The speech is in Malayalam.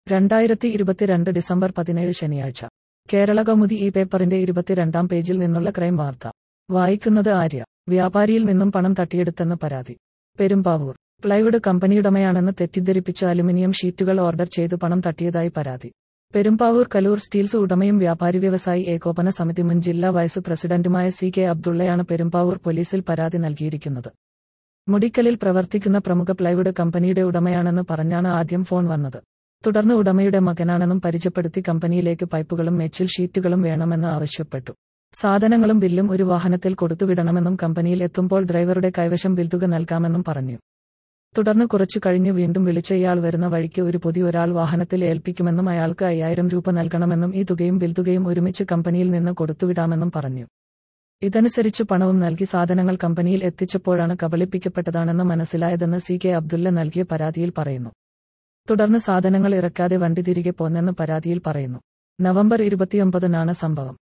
രണ്ടായിരത്തി ഇരുപത്തിരണ്ട് ഡിസംബർ പതിനേഴ് ശനിയാഴ്ച കേരള കൗമുദി ഈ പേപ്പറിന്റെ ഇരുപത്തിരണ്ടാം പേജിൽ നിന്നുള്ള ക്രൈം വാർത്ത വായിക്കുന്നത് ആര്യ വ്യാപാരിയിൽ നിന്നും പണം തട്ടിയെടുത്തെന്ന് പരാതി പെരുമ്പാവൂർ പ്ലൈവുഡ് കമ്പനിയുടമയാണെന്ന് തെറ്റിദ്ധരിപ്പിച്ച് അലുമിനിയം ഷീറ്റുകൾ ഓർഡർ ചെയ്ത് പണം തട്ടിയതായി പരാതി പെരുമ്പാവൂർ കലൂർ സ്റ്റീൽസ് ഉടമയും വ്യാപാരി വ്യവസായി ഏകോപന സമിതി മുൻ ജില്ലാ വൈസ് പ്രസിഡന്റുമായ സി കെ അബ്ദുള്ളയാണ് പെരുമ്പാവൂർ പോലീസിൽ പരാതി നൽകിയിരിക്കുന്നത് മുടിക്കലിൽ പ്രവർത്തിക്കുന്ന പ്രമുഖ പ്ലൈവുഡ് കമ്പനിയുടെ ഉടമയാണെന്ന് പറഞ്ഞാണ് ആദ്യം ഫോൺ വന്നത് തുടർന്ന് ഉടമയുടെ മകനാണെന്നും പരിചയപ്പെടുത്തി കമ്പനിയിലേക്ക് പൈപ്പുകളും മെച്ചിൽ ഷീറ്റുകളും വേണമെന്ന് ആവശ്യപ്പെട്ടു സാധനങ്ങളും ബില്ലും ഒരു വാഹനത്തിൽ കൊടുത്തുവിടണമെന്നും കമ്പനിയിൽ എത്തുമ്പോൾ ഡ്രൈവറുടെ കൈവശം ബിൽതുക നൽകാമെന്നും പറഞ്ഞു തുടർന്ന് കുറച്ചു കഴിഞ്ഞ് വീണ്ടും വിളിച്ച ഇയാൾ വരുന്ന വഴിക്ക് ഒരു പൊതി ഒരാൾ വാഹനത്തിൽ ഏൽപ്പിക്കുമെന്നും അയാൾക്ക് അയ്യായിരം രൂപ നൽകണമെന്നും ഈ തുകയും ബിൽതുകയും ഒരുമിച്ച് കമ്പനിയിൽ നിന്ന് കൊടുത്തുവിടാമെന്നും പറഞ്ഞു ഇതനുസരിച്ച് പണവും നൽകി സാധനങ്ങൾ കമ്പനിയിൽ എത്തിച്ചപ്പോഴാണ് കബളിപ്പിക്കപ്പെട്ടതാണെന്ന് മനസ്സിലായതെന്ന് സി കെ അബ്ദുല്ല നൽകിയ പരാതിയിൽ പറയുന്നു തുടർന്ന് സാധനങ്ങൾ ഇറക്കാതെ വണ്ടി തിരികെ പോന്നെന്ന് പരാതിയിൽ പറയുന്നു നവംബർ ഇരുപത്തിയൊമ്പതിനാണ് സംഭവം